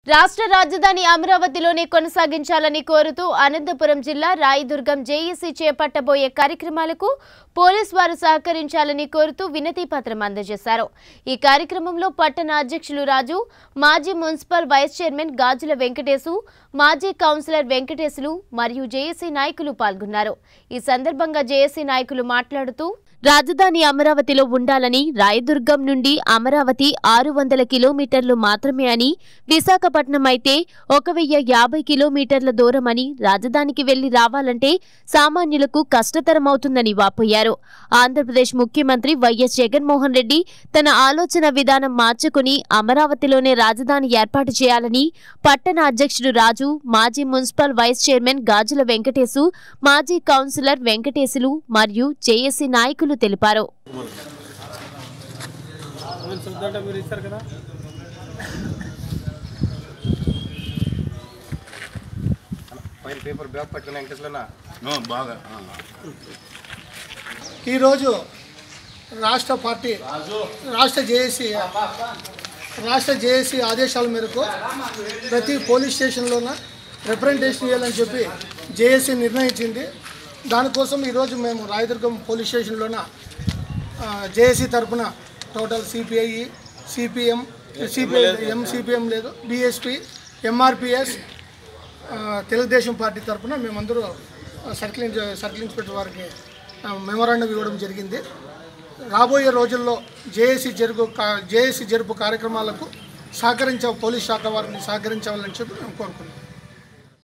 రాష్ట్ర రాజధాని అమరావతిలోనే కొనసాగించాలని కోరుతూ అనంతపురం జిల్లా రాయదుర్గం జేఈసీ చేపట్టబోయే కార్యక్రమాలకు పోలీస్ వారు సహకరించాలని కోరుతూ వినతి పత్రం అందజేశారు ఈ కార్యక్రమంలో పట్టణ అధ్యక్షులు రాజు మాజీ municipal vice chairman Gajula Venkatesu మాజీ కౌన్సిలర్ వెంకటేశులు మరియు జేఏసీ నాయకులు పాల్గొన్నారు ఈ సందర్భంగా జేఏసీ నాయకులు మాట్లాడుతూ రాజధాని అమరావతిలో ఉండాలని రాయదుర్గం నుండి అమరావతి ఆరు వందల కిలోమీటర్లు మాత్రమే అని విశాఖపట్నం అయితే ఒక వెయ్యి యాభై కిలోమీటర్ల దూరమని రాజధానికి వెళ్లి రావాలంటే సామాన్యులకు కష్టతరమవుతుందని వాపోయారు ఆంధ్రప్రదేశ్ ముఖ్యమంత్రి వైఎస్ జగన్మోహన్ రెడ్డి తన ఆలోచన విధానం మార్చుకుని అమరావతిలోనే రాజధాని ఏర్పాటు చేయాలని పట్టణ అధ్యక్షుడు రాజు మాజీ municipal vice chairman Gajula Venkatesu మాజీ కౌన్సిలర్ వెంకటేశులు మరియు జేఏసీ నాయకులు తెలిపారు మీరు చూద్దంటే మీరు ఇస్తారు కదా పైన పేపర్ బ్యాగ్ పట్టుకుని వెంకటేశ్వరనా ఆ, బాగా ఆ. ఈరోజు రాష్ట్ర పార్టీ రాష్ట్ర జేఏసీ రాష్ట్ర జేఏసీ ఆదేశాల మేరకు ప్రతి పోలీస్ స్టేషన్లోన రిప్రజెంటేషన్ ఇవ్వాలని చెప్పి జేఏసీ నిర్ణయించింది దానికోసం ఈరోజు మేము రాయదుర్గం పోలీస్ స్టేషన్లోన జేఏసీ తరపున total CPI CPM CPI MCPM లేదు బిఎస్పి ఎంఆర్పిఎస్ ఆ, తెలుగుదేశం పార్టీ తరఫున మేమందరూ ఆ, సర్కిల్ ఇన్- సర్కిల్ ఇన్స్పెక్టర్ వారికి ఆ, మెమోరాండం ఇవ్వడం జరిగింది రాబోయే రోజుల్లో జేఏసీ జరుగు కా- జేఏసీ జరుపు కార్యక్రమాలకు సహకరించ పోలీస్ శాఖ వారిని సహకరించాలని చెప్పి మేము కోరుకుంటున్నాం